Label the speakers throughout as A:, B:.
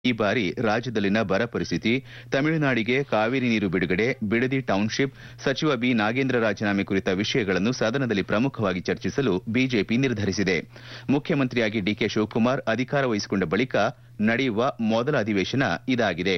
A: ಈ ಬಾರಿ ರಾಜ್ಯದಲ್ಲಿನ ಬರ ಪರಿಸ್ಥಿತಿ ತಮಿಳುನಾಡಿಗೆ ಕಾವೇರಿ ನೀರು ಬಿಡುಗಡೆ ಬಿಡದಿ ಟೌನ್ಶಿಪ್ ಸಚಿವ ಬಿ ನಾಗೇಂದ್ರ ರಾಜೀನಾಮೆ ಕುರಿತ ವಿಷಯಗಳನ್ನು ಸದನದಲ್ಲಿ ಪ್ರಮುಖವಾಗಿ ಚರ್ಚಿಸಲು ಬಿಜೆಪಿ ನಿರ್ಧರಿಸಿದೆ ಮುಖ್ಯಮಂತ್ರಿಯಾಗಿ ಡಿಕೆ ಶಿವಕುಮಾರ್ ಅಧಿಕಾರ ವಹಿಸಿಕೊಂಡ ಬಳಿಕ ನಡೆಯುವ ಮೊದಲ ಅಧಿವೇಶನ ಇದಾಗಿದೆ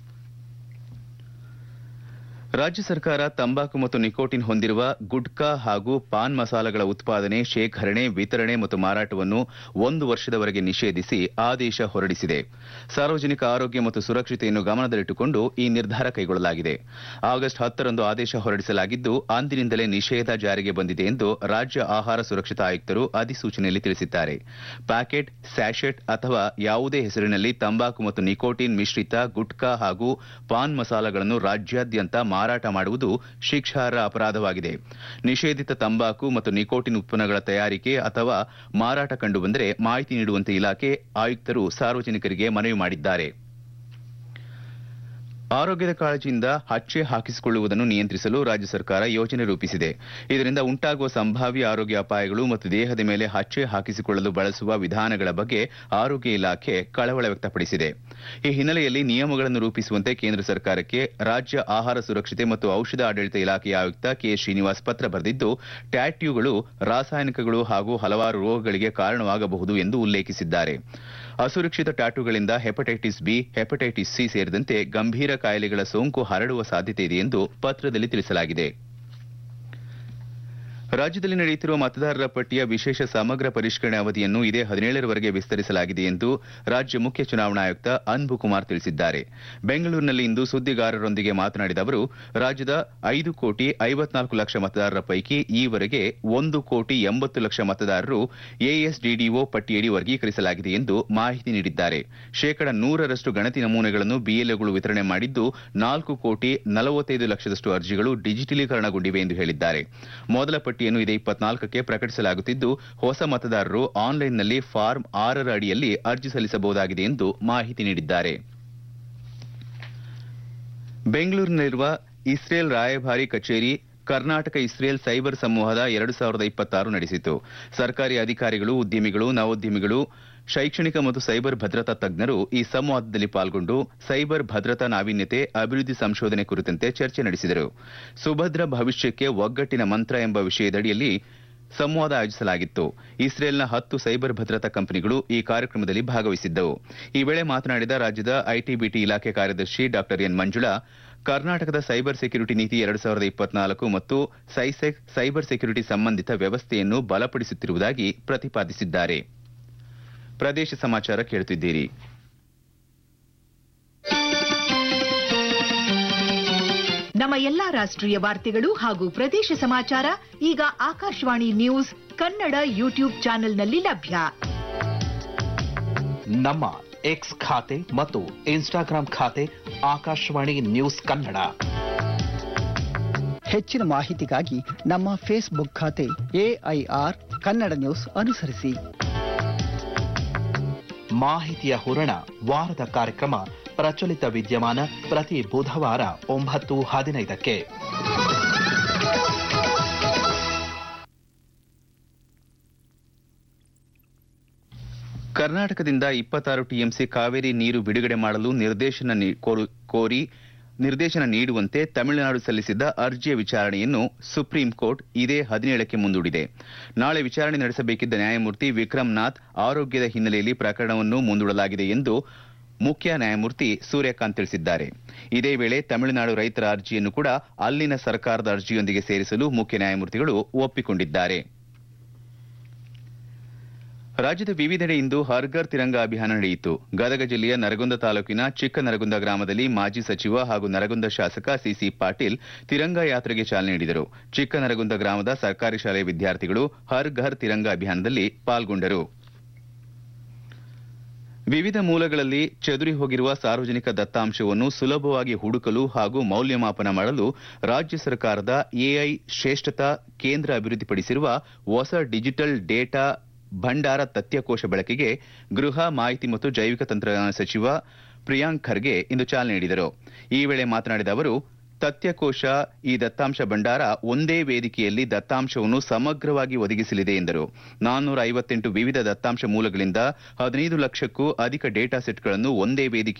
A: ರಾಜ್ಯ ಸರ್ಕಾರ ತಂಬಾಕು ಮತ್ತು ನಿಕೋಟಿನ್ ಹೊಂದಿರುವ ಗುಟ್ಕಾ ಹಾಗೂ ಪಾನ್ ಮಸಾಲಗಳ ಉತ್ಪಾದನೆ ಶೇಖರಣೆ ವಿತರಣೆ ಮತ್ತು ಮಾರಾಟವನ್ನು ಒಂದು ವರ್ಷದವರೆಗೆ ನಿಷೇಧಿಸಿ ಆದೇಶ ಹೊರಡಿಸಿದೆ ಸಾರ್ವಜನಿಕ ಆರೋಗ್ಯ ಮತ್ತು ಸುರಕ್ಷತೆಯನ್ನು ಗಮನದಲ್ಲಿಟ್ಟುಕೊಂಡು ಈ ನಿರ್ಧಾರ ಕೈಗೊಳ್ಳಲಾಗಿದೆ ಆಗಸ್ಟ್ ಹತ್ತರಂದು ಆದೇಶ ಹೊರಡಿಸಲಾಗಿದ್ದು ಅಂದಿನಿಂದಲೇ ನಿಷೇಧ ಜಾರಿಗೆ ಬಂದಿದೆ ಎಂದು ರಾಜ್ಯ ಆಹಾರ ಸುರಕ್ಷತಾ ಆಯುಕ್ತರು ಅಧಿಸೂಚನೆಯಲ್ಲಿ ತಿಳಿಸಿದ್ದಾರೆ ಪ್ಯಾಕೆಟ್ ಸ್ಯಾಶೆಟ್ ಅಥವಾ ಯಾವುದೇ ಹೆಸರಿನಲ್ಲಿ ತಂಬಾಕು ಮತ್ತು ನಿಕೋಟಿನ್ ಮಿಶ್ರಿತ ಗುಟ್ಕಾ ಹಾಗೂ ಪಾನ್ ಮಸಾಲಗಳನ್ನು ರಾಜ್ಯಾದ್ಯಂತ ಮಾರಾಟ ಮಾಡುವುದು ಶಿಕ್ಷಾರ್ಹ ಅಪರಾಧವಾಗಿದೆ ನಿಷೇಧಿತ ತಂಬಾಕು ಮತ್ತು ನಿಕೋಟಿನ್ ಉತ್ಪನ್ನಗಳ ತಯಾರಿಕೆ ಅಥವಾ ಮಾರಾಟ ಕಂಡುಬಂದರೆ ಮಾಹಿತಿ ನೀಡುವಂತೆ ಇಲಾಖೆ ಆಯುಕ್ತರು ಸಾರ್ವಜನಿಕರಿಗೆ ಮನವಿ ಮಾಡಿದ್ದಾರೆ ಆರೋಗ್ಯದ ಕಾಳಜಿಯಿಂದ ಹಚ್ಚೆ ಹಾಕಿಸಿಕೊಳ್ಳುವುದನ್ನು ನಿಯಂತ್ರಿಸಲು ರಾಜ್ಯ ಸರ್ಕಾರ ಯೋಜನೆ ರೂಪಿಸಿದೆ ಇದರಿಂದ ಉಂಟಾಗುವ ಸಂಭಾವ್ಯ ಆರೋಗ್ಯ ಅಪಾಯಗಳು ಮತ್ತು ದೇಹದ ಮೇಲೆ ಹಚ್ಚೆ ಹಾಕಿಸಿಕೊಳ್ಳಲು ಬಳಸುವ ವಿಧಾನಗಳ ಬಗ್ಗೆ ಆರೋಗ್ಯ ಇಲಾಖೆ ಕಳವಳ ವ್ಯಕ್ತಪಡಿಸಿದೆ ಈ ಹಿನ್ನೆಲೆಯಲ್ಲಿ ನಿಯಮಗಳನ್ನು ರೂಪಿಸುವಂತೆ ಕೇಂದ್ರ ಸರ್ಕಾರಕ್ಕೆ ರಾಜ್ಯ ಆಹಾರ ಸುರಕ್ಷತೆ ಮತ್ತು ಔಷಧ ಆಡಳಿತ ಇಲಾಖೆಯ ಆಯುಕ್ತ ಕೆ ಶ್ರೀನಿವಾಸ್ ಪತ್ರ ಬರೆದಿದ್ದು ಟ್ಯಾಟ್ಯೂಗಳು ರಾಸಾಯನಿಕಗಳು ಹಾಗೂ ಹಲವಾರು ರೋಗಗಳಿಗೆ ಕಾರಣವಾಗಬಹುದು ಎಂದು ಉಲ್ಲೇಖಿಸಿದ್ದಾರೆ ಅಸುರಕ್ಷಿತ ಟ್ಯಾಟೂಗಳಿಂದ ಹೆಪಟೈಟಿಸ್ ಬಿ ಹೆಪಟೈಟಿಸ್ ಸಿ ಸೇರಿದಂತೆ ಗಂಭೀರ ಕಾಯಿಲೆಗಳ ಸೋಂಕು ಹರಡುವ ಸಾಧ್ಯತೆ ಇದೆ ಎಂದು ಪತ್ರದಲ್ಲಿ ತಿಳಿಸಲಾಗಿದೆ ರಾಜ್ಯದಲ್ಲಿ ನಡೆಯುತ್ತಿರುವ ಮತದಾರರ ಪಟ್ಟಿಯ ವಿಶೇಷ ಸಮಗ್ರ ಪರಿಷ್ಕರಣೆ ಅವಧಿಯನ್ನು ಇದೇ ಹದಿನೇಳರವರೆಗೆ ವಿಸ್ತರಿಸಲಾಗಿದೆ ಎಂದು ರಾಜ್ಯ ಮುಖ್ಯ ಚುನಾವಣಾ ಆಯುಕ್ತ ಅನ್ಬು ಕುಮಾರ್ ತಿಳಿಸಿದ್ದಾರೆ ಬೆಂಗಳೂರಿನಲ್ಲಿಂದು ಸುದ್ದಿಗಾರರೊಂದಿಗೆ ಮಾತನಾಡಿದ ಅವರು ರಾಜ್ಯದ ಐದು ಕೋಟಿ ಐವತ್ನಾಲ್ಕು ಲಕ್ಷ ಮತದಾರರ ಪೈಕಿ ಈವರೆಗೆ ಒಂದು ಕೋಟಿ ಎಂಬತ್ತು ಲಕ್ಷ ಮತದಾರರು ಎಎಸ್ಡಿಡಿಒ ಪಟ್ಟಿಯಡಿ ವರ್ಗೀಕರಿಸಲಾಗಿದೆ ಎಂದು ಮಾಹಿತಿ ನೀಡಿದ್ದಾರೆ ಶೇಕಡ ನೂರರಷ್ಟು ಗಣತಿ ನಮೂನೆಗಳನ್ನು ಬಿಎಲ್ಒಗಳು ವಿತರಣೆ ಮಾಡಿದ್ದು ನಾಲ್ಕು ಕೋಟಿ ನಲವತ್ತೈದು ಲಕ್ಷದಷ್ಟು ಅರ್ಜಿಗಳು ಡಿಜಿಟಲೀಕರಣಗೊಂಡಿವೆ ಎಂದು ಹೇಳಿದ್ದಾರೆ ಮೊದಲ ಪಟ್ಟಿಯನ್ನು ಇದೇ ಇಪ್ಪತ್ನಾಲ್ಕಕ್ಕೆ ಪ್ರಕಟಿಸಲಾಗುತ್ತಿದ್ದು ಹೊಸ ಮತದಾರರು ಆನ್ಲೈನ್ನಲ್ಲಿ ಫಾರ್ಮ್ ಆರರ ಅಡಿಯಲ್ಲಿ ಅರ್ಜಿ ಸಲ್ಲಿಸಬಹುದಾಗಿದೆ ಎಂದು ಮಾಹಿತಿ ನೀಡಿದ್ದಾರೆ ಬೆಂಗಳೂರಿನಲ್ಲಿರುವ ಇಸ್ರೇಲ್ ರಾಯಭಾರಿ ಕಚೇರಿ ಕರ್ನಾಟಕ ಇಸ್ರೇಲ್ ಸೈಬರ್ ಸಂವಾದ ಎರಡು ಸಾವಿರದ ಇಪ್ಪತ್ತಾರು ನಡೆಸಿತು ಸರ್ಕಾರಿ ಅಧಿಕಾರಿಗಳು ಉದ್ಯಮಿಗಳು ನವೋದ್ಯಮಿಗಳು ಶೈಕ್ಷಣಿಕ ಮತ್ತು ಸೈಬರ್ ಭದ್ರತಾ ತಜ್ಞರು ಈ ಸಂವಾದದಲ್ಲಿ ಪಾಲ್ಗೊಂಡು ಸೈಬರ್ ಭದ್ರತಾ ನಾವೀನ್ಯತೆ ಅಭಿವೃದ್ಧಿ ಸಂಶೋಧನೆ ಕುರಿತಂತೆ ಚರ್ಚೆ ನಡೆಸಿದರು ಸುಭದ್ರ ಭವಿಷ್ಯಕ್ಕೆ ಒಗ್ಗಟ್ಟಿನ ಮಂತ್ರ ಎಂಬ ವಿಷಯದಡಿಯಲ್ಲಿ ಸಂವಾದ ಆಯೋಜಿಸಲಾಗಿತ್ತು ಇಸ್ರೇಲ್ನ ಹತ್ತು ಸೈಬರ್ ಭದ್ರತಾ ಕಂಪನಿಗಳು ಈ ಕಾರ್ಯಕ್ರಮದಲ್ಲಿ ಭಾಗವಹಿಸಿದ್ದವು ಈ ವೇಳೆ ಮಾತನಾಡಿದ ರಾಜ್ಯದ ಐಟಿಬಿಟಿ ಇಲಾಖೆ ಕಾರ್ಯದರ್ಶಿ ಡಾ ಎನ್ ಮಂಜುಳಾ ಕರ್ನಾಟಕದ ಸೈಬರ್ ಸೆಕ್ಯುರಿಟಿ ನೀತಿ ಎರಡು ಸಾವಿರದ ಇಪ್ಪತ್ನಾಲ್ಕು ಮತ್ತು ಸೈಸೆಕ್ ಸೈಬರ್ ಸೆಕ್ಯುರಿಟಿ ಸಂಬಂಧಿತ ವ್ಯವಸ್ಥೆಯನ್ನು ಬಲಪಡಿಸುತ್ತಿರುವುದಾಗಿ ಪ್ರತಿಪಾದಿಸಿದ್ದಾರೆ ಪ್ರದೇಶ ಸಮಾಚಾರ ಕೇಳುತ್ತಿದ್ದೀರಿ
B: ನಮ್ಮ ಎಲ್ಲಾ ರಾಷ್ಟ್ರೀಯ ವಾರ್ತೆಗಳು ಹಾಗೂ ಪ್ರದೇಶ ಸಮಾಚಾರ ಈಗ ಆಕಾಶವಾಣಿ ನ್ಯೂಸ್ ಕನ್ನಡ ಯೂಟ್ಯೂಬ್ ಚಾನೆಲ್ನಲ್ಲಿ ಲಭ್ಯ
C: ನಮ್ಮ ಎಕ್ಸ್ ಖಾತೆ ಮತ್ತು ಇನ್ಸ್ಟಾಗ್ರಾಂ ಖಾತೆ ಆಕಾಶವಾಣಿ ನ್ಯೂಸ್ ಕನ್ನಡ
D: ಹೆಚ್ಚಿನ ಮಾಹಿತಿಗಾಗಿ ನಮ್ಮ ಫೇಸ್ಬುಕ್ ಖಾತೆ ಎಐಆರ್ ಕನ್ನಡ ನ್ಯೂಸ್ ಅನುಸರಿಸಿ
C: ಮಾಹಿತಿಯ ಹೂರಣ ವಾರದ ಕಾರ್ಯಕ್ರಮ ಪ್ರಚಲಿತ ವಿದ್ಯಮಾನ ಪ್ರತಿ ಬುಧವಾರ ಒಂಬತ್ತು ಹದಿನೈದಕ್ಕೆ
A: ಕರ್ನಾಟಕದಿಂದ ಇಪ್ಪತ್ತಾರು ಟಿಎಂಸಿ ಕಾವೇರಿ ನೀರು ಬಿಡುಗಡೆ ಮಾಡಲು ನಿರ್ದೇಶನ ನೀ- ಕೋರು- ಕೋರಿ ನಿರ್ದೇಶನ ನೀಡುವಂತೆ ತಮಿಳುನಾಡು ಸಲ್ಲಿಸಿದ್ದ ಅರ್ಜಿಯ ವಿಚಾರಣೆಯನ್ನು ಸುಪ್ರೀಂ ಕೋರ್ಟ್ ಇದೇ ಹದಿನೇಳಕ್ಕೆ ಮುಂದೂಡಿದೆ ನಾಳೆ ವಿಚಾರಣೆ ನಡೆಸಬೇಕಿದ್ದ ನ್ಯಾಯಮೂರ್ತಿ ವಿಕ್ರಮ್ ನಾಥ್ ಆರೋಗ್ಯದ ಹಿನ್ನೆಲೆಯಲ್ಲಿ ಪ್ರಕರಣವನ್ನು ಮುಂದೂಡಲಾಗಿದೆ ಎಂದು ಮುಖ್ಯ ನ್ಯಾಯಮೂರ್ತಿ ಸೂರ್ಯಕಾಂತ್ ತಿಳಿಸಿದ್ದಾರೆ ಇದೇ ವೇಳೆ ತಮಿಳುನಾಡು ರೈತರ ಅರ್ಜಿಯನ್ನು ಕೂಡ ಅಲ್ಲಿನ ಸರ್ಕಾರದ ಅರ್ಜಿಯೊಂದಿಗೆ ಸೇರಿಸಲು ಮುಖ್ಯ ನ್ಯಾಯಮೂರ್ತಿಗಳು ಒಪ್ಪಿಕೊಂಡಿದ್ದಾರೆ ರಾಜ್ಯದ ವಿವಿಧೆಡೆ ಇಂದು ಹರ್ ಘರ್ ತಿರಂಗ ಅಭಿಯಾನ ನಡೆಯಿತು ಗದಗ ಜಿಲ್ಲೆಯ ನರಗುಂದ ತಾಲೂಕಿನ ಚಿಕ್ಕ ನರಗುಂದ ಗ್ರಾಮದಲ್ಲಿ ಮಾಜಿ ಸಚಿವ ಹಾಗೂ ನರಗುಂದ ಶಾಸಕ ಸಿಸಿ ಪಾಟೀಲ್ ತಿರಂಗ ಯಾತ್ರೆಗೆ ಚಾಲನೆ ನೀಡಿದರು ಚಿಕ್ಕ ನರಗುಂದ ಗ್ರಾಮದ ಸರ್ಕಾರಿ ಶಾಲೆಯ ವಿದ್ಯಾರ್ಥಿಗಳು ಹರ್ ಘರ್ ತಿರಂಗ ಅಭಿಯಾನದಲ್ಲಿ ಪಾಲ್ಗೊಂಡರು ವಿವಿಧ ಮೂಲಗಳಲ್ಲಿ ಚದುರಿ ಹೋಗಿರುವ ಸಾರ್ವಜನಿಕ ದತ್ತಾಂಶವನ್ನು ಸುಲಭವಾಗಿ ಹುಡುಕಲು ಹಾಗೂ ಮೌಲ್ಯಮಾಪನ ಮಾಡಲು ರಾಜ್ಯ ಸರ್ಕಾರದ ಎಐ ಶ್ರೇಷ್ಠತಾ ಕೇಂದ್ರ ಅಭಿವೃದ್ಧಿಪಡಿಸಿರುವ ಹೊಸ ಡಿಜಿಟಲ್ ಡೇಟಾ ಭಂಡಾರ ತಥ್ಯಕೋಶ ಬಳಕೆಗೆ ಗೃಹ ಮಾಹಿತಿ ಮತ್ತು ಜೈವಿಕ ತಂತ್ರಜ್ಞಾನ ಸಚಿವ ಪ್ರಿಯಾಂಕ್ ಖರ್ಗೆ ಇಂದು ಚಾಲನೆ ನೀಡಿದರು ಈ ವೇಳೆ ಮಾತನಾಡಿದ ಅವರು ತಥ್ಯಕೋಶ ಈ ದತ್ತಾಂಶ ಭಂಡಾರ ಒಂದೇ ವೇದಿಕೆಯಲ್ಲಿ ದತ್ತಾಂಶವನ್ನು ಸಮಗ್ರವಾಗಿ ಒದಗಿಸಲಿದೆ ಎಂದರು ನಾನ್ನೂರ ಐವತ್ತೆಂಟು ವಿವಿಧ ದತ್ತಾಂಶ ಮೂಲಗಳಿಂದ ಹದಿನೈದು ಲಕ್ಷಕ್ಕೂ ಅಧಿಕ ಡೇಟಾ ಸೆಟ್ಗಳನ್ನು ಒಂದೇ ವೇದಿಕೆ